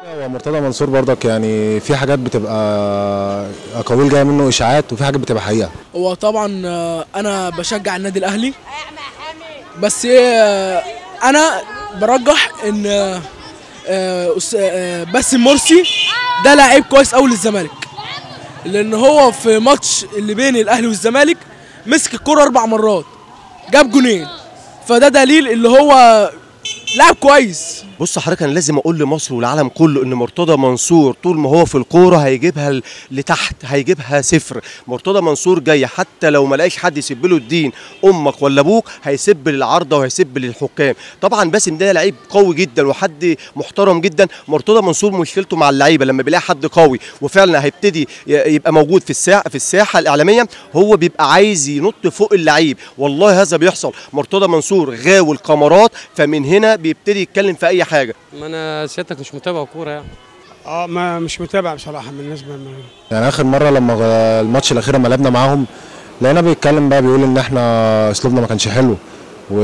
هو مرتضى منصور برضك يعني في حاجات بتبقى اقاويل جايه منه اشاعات وفي حاجات بتبقى حقيقه هو طبعا آه، انا بشجع النادي الاهلي بس آه، انا برجح ان آه، آه، أس- آه، باسم مرسي ده لعيب كويس قوي للزمالك لان هو في ماتش اللي بين الاهلي والزمالك مسك الكرة اربع مرات جاب جونين فده دليل اللي هو لاعب كويس بص حضرتك انا لازم اقول لمصر والعالم كله ان مرتضى منصور طول ما هو في الكوره هيجيبها ل- لتحت هيجيبها صفر مرتضى منصور جاي حتى لو ما لاقيش حد يسب له الدين امك ولا ابوك هيسب للعارضه وهيسب للحكام طبعا باسم ده لعيب قوي جدا وحد محترم جدا مرتضى منصور مشكلته مع اللعيبه لما بيلاقي حد قوي وفعلا هيبتدي ي- يبقى موجود في الساحه في الساحه الاعلاميه هو بيبقى عايز ينط فوق اللعيب والله هذا بيحصل مرتضى منصور غاوي الكاميرات فمن هنا بيبتدي يتكلم في اي حاجه ما انا سيادتك مش متابع كوره يعني اه ما مش متابع بصراحه بالنسبه ل- يعني اخر مره لما غ- الماتش الاخير لما لعبنا معاهم لقينا بيتكلم بقى بيقول ان احنا اسلوبنا ما كانش حلو و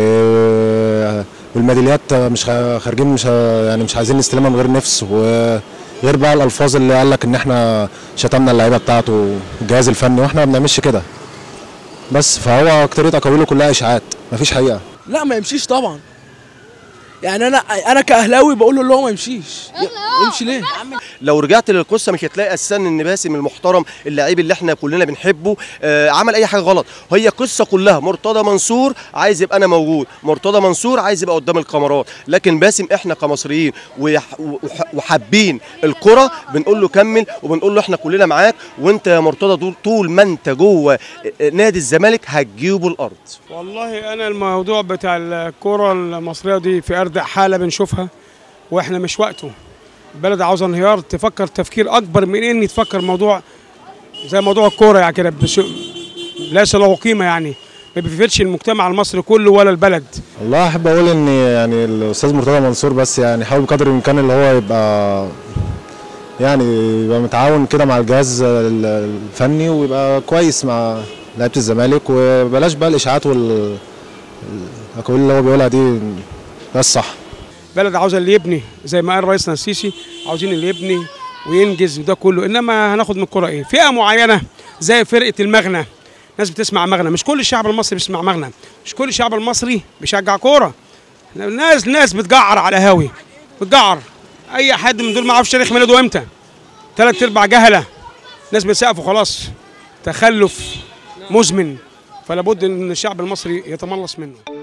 والميداليات مش خ- خارجين مش ه- يعني مش عايزين نستلمها من غير نفس وغير بقى الالفاظ اللي قال لك ان احنا شتمنا اللعيبه بتاعته والجهاز الفني واحنا ما بنعملش كده بس فهو اكترية اقاويله كلها اشاعات مفيش حقيقه لا ما يمشيش طبعا يعني انا انا كاهلاوي بقول له اللي هو ما يمشيش ي- يمشي ليه لو رجعت للقصه مش هتلاقي اساسا ان باسم المحترم اللعيب اللي احنا كلنا بنحبه آه عمل اي حاجه غلط هي قصه كلها مرتضى منصور عايز يبقى انا موجود مرتضى منصور عايز يبقى قدام الكاميرات لكن باسم احنا كمصريين ويح- وح- وحابين الكره بنقول له كمل وبنقول له احنا كلنا معاك وانت يا مرتضى طول- طول ما انت جوه آه، نادي الزمالك هتجيبه الارض والله انا الموضوع بتاع الكره المصريه دي في اردع حاله بنشوفها واحنا مش وقته البلد عاوزه انهيار تفكر تفكير اكبر من ان تفكر موضوع زي موضوع الكوره يعني كده بس- ليس له قيمه يعني ما بيفيدش المجتمع المصري كله ولا البلد والله احب اقول ان يعني الاستاذ مرتضى منصور بس يعني حاول بقدر الامكان اللي هو يبقى يعني يبقى متعاون كده مع الجهاز ال- الفني ويبقى كويس مع لعيبه الزمالك وبلاش بقى الاشاعات وال الاقاويل اللي هو بيقولها دي ده الصح بلد عاوزه اللي يبني زي ما قال رئيسنا السيسي عاوزين اللي يبني وينجز وده كله انما هناخد من الكره ايه فئه معينه زي فرقه المغنى ناس بتسمع مغنى مش كل الشعب المصري بيسمع مغنى مش كل الشعب المصري بيشجع كوره ناس ناس بتجعر على هاوي بتجعر اي حد من دول ما يعرفش تاريخ ميلاده امتى ثلاث ارباع جهله ناس بتسقفوا خلاص تخلف مزمن فلا بد ان الشعب المصري يتملص منه